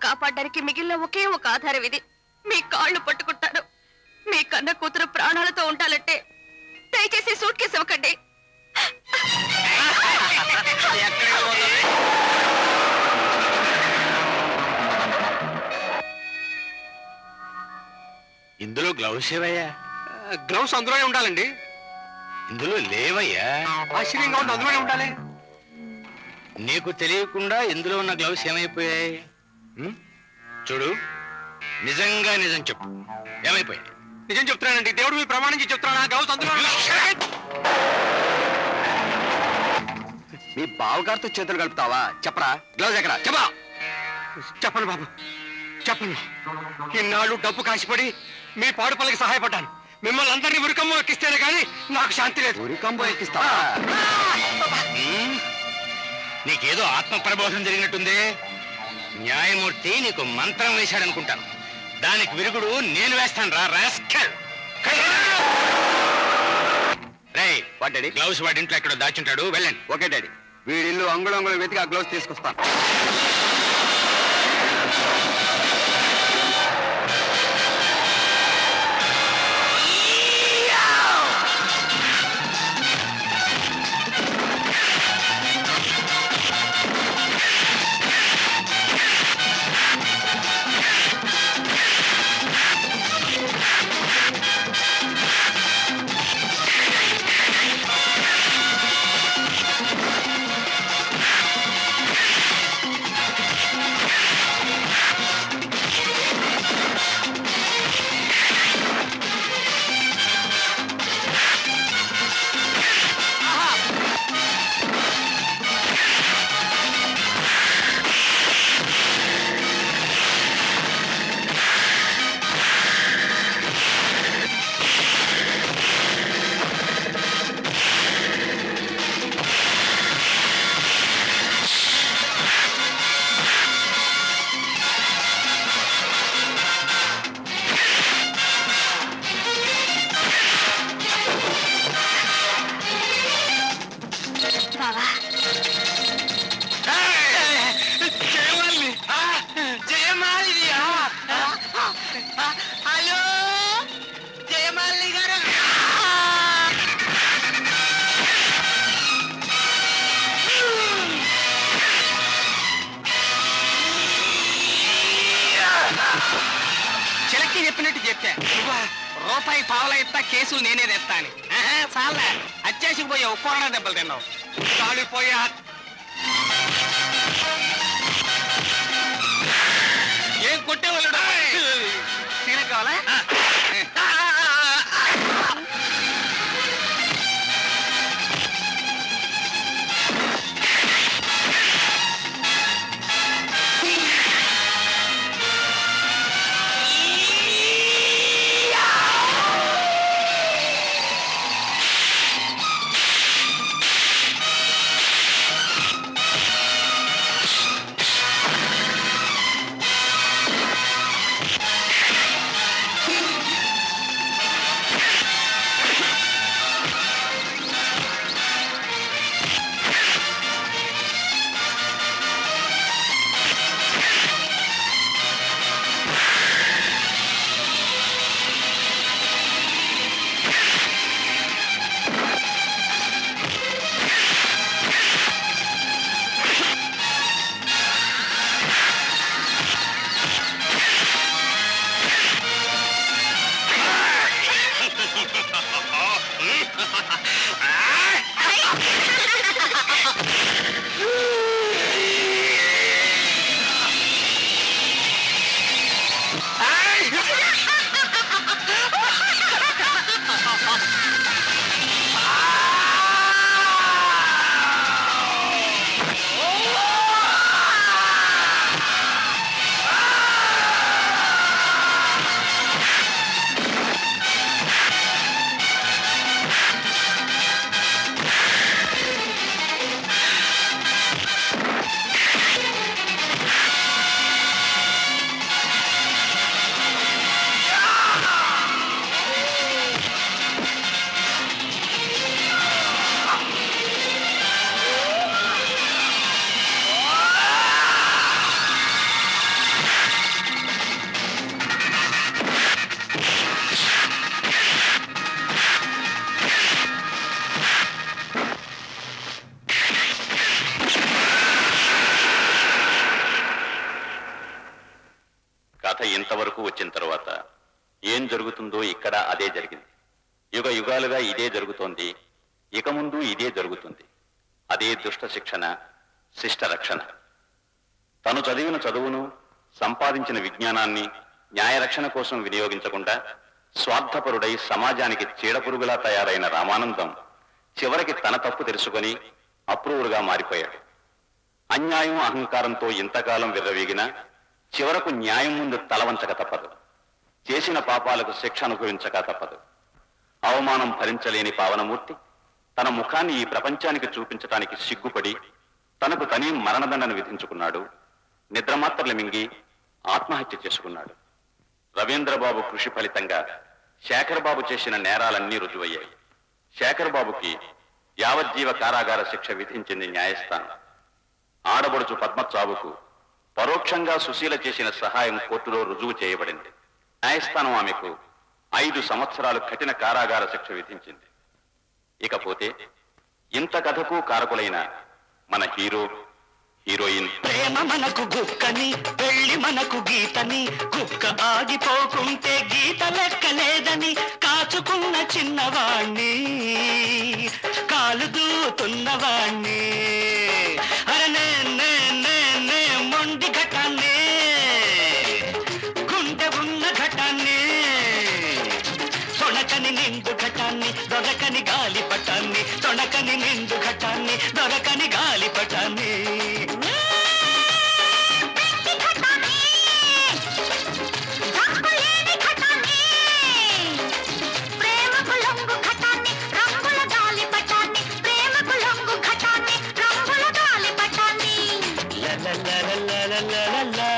కాపాడడానికి మిగిలిన ఒకే ఒక ఆధారం ఇది మీ కాళ్ళు పట్టుకుంటాను మీ కన్న కూతురు ప్రాణాలతో ఉండాలంటే దయచేసి సూట్ కేసు ఇవ్వకండి ఇందులో గ్లౌస్ ఏవయ్యా గ్లౌస్ అందులోనే ఉండాలండి ఇందులో లేవయ్యా ఆశ్చర్యంగా ఉంది అందులోనే ఉండాలి నీకు తెలియకుండా ఇందులో ఉన్న గ్లౌస్ ఏమైపోయాయి ఉం? చూడు నిజంగా నిజం చెప్పు ఏమైపోయాయి నిజం చెప్తున్నానండి దేవుడు మీ ప్రమాణం చేసి చెప్తున్నాను ఆ గ్లౌస్ అందులో మీ బావగారితో చేతులు కలుపుతావా చెప్పరా గ్లౌజ్ ఎక్కడా చెప్పా చెప్పను బాబు చెప్పను ఇన్నాళ్ళు డబ్బు కాసిపడి మీ పాడుపల్లకి సహాయపడ్డాను మిమ్మల్ని అందరినీ ఉరికమ్మ ఎక్కిస్తేనే కానీ నాకు శాంతి లేదు ఉరికంబో ఎక్కిస్తావా ఉం? నీకేదో ఆత్మ ప్రబోధం జరిగినట్టుందే న్యాయమూర్తి నీకు మంత్రం వేశాడనుకుంటాను దానికి విరుగుడు నేను వేస్తాను రా రాస్కల్ రే వాట్ డాడీ గ్లౌస్ వాడి ఇంట్లో ఎక్కడో దాచుంటాడు వెళ్ళండి ఓకే డాడీ వీడిల్లు అంగుళం అంగుళం వెతికి ఆ గ్లౌజ్ తీసుకొస్తాను బావా జయమాలిని జయమాలిని హలో జయమాలిని గారు చిలక్కి చెప్పినట్టు చెప్పా రూపాయి పావుల ఇస్తా కేసులు నేనే తెస్తాను చాలా అచ్చేసికి పోయి ఒక్కోరణ దెబ్బలు తిన్నావు కాలిపోయా ఏం కొట్టేవాళ్ళు తినక కావాలా ఆ కథ ఇంతవరకు వచ్చిన తర్వాత ఏం జరుగుతుందో ఇక్కడ అదే జరిగింది యుగ యుగాలుగా ఇదే జరుగుతోంది ఇక ముందు ఇదే జరుగుతుంది అదే దుష్ట శిక్షణ శిష్ట రక్షణ తను చదివిన చదువును సంపాదించిన విజ్ఞానాన్ని న్యాయరక్షణ కోసం వినియోగించకుండా స్వార్థపరుడై సమాజానికి చీడపురుగులా తయారైన రామానందం చివరికి తన తప్పు తెలుసుకొని అప్రూవులుగా మారిపోయాడు అన్యాయం అహంకారంతో ఇంతకాలం విర్రవీగినా చివరకు న్యాయం ముందు తలవంచక తప్పదు చేసిన పాపాలకు శిక్ష అనుభవించక తప్పదు అవమానం భరించలేని పావనమూర్తి తన ముఖాన్ని ఈ ప్రపంచానికి చూపించటానికి సిగ్గుపడి తనకు తనే మరణదండను విధించుకున్నాడు నిద్రమాత్రలు మింగి ఆత్మహత్య చేసుకున్నాడు రవీంద్రబాబు కృషి ఫలితంగా శేఖర్ బాబు చేసిన నేరాలన్నీ రుజువయ్యాయి శేఖర్ బాబుకి యావజ్జీవ కారాగార శిక్ష విధించింది న్యాయస్థానం ఆడబడుచు పద్మచావుకు పరోక్షంగా సుశీల చేసిన సహాయం కోర్టులో రుజువు చేయబడింది న్యాయస్థానం ఆమెకు ఐదు సంవత్సరాలు కఠిన కారాగార శిక్ష విధించింది ఇకపోతే ఇంత కథకు కారకులైన మన హీరో హీరోయిన్ ప్రేమ మనకు గుక్కని పెళ్లి మనకు గీతని కుక్క ఆగిపోకుంటే గీత లెక్కలేదని కాచుకున్న చిన్నవాణ్ణి కాలు దూతున్నవాణ్ణి అరే నే, నే, నే, నే, మొండి ఘటాన్ని గుండె ఉన్న ఘటాన్ని తొణకని నిండు ఘటాన్ని దొరకని గాలి పటాన్ని తొణకని నిండు ఘటాన్ని దొరకని గాలి పటాన్ని ప్రేమకు లొంగు ఘటాన్ని రంగుల గాలి పటాన్ని ప్రేమకు లొంగు ఘటాన్ని రంగుల గాలి పటాన్ని ల ల ల ల ల ల ల ల ల.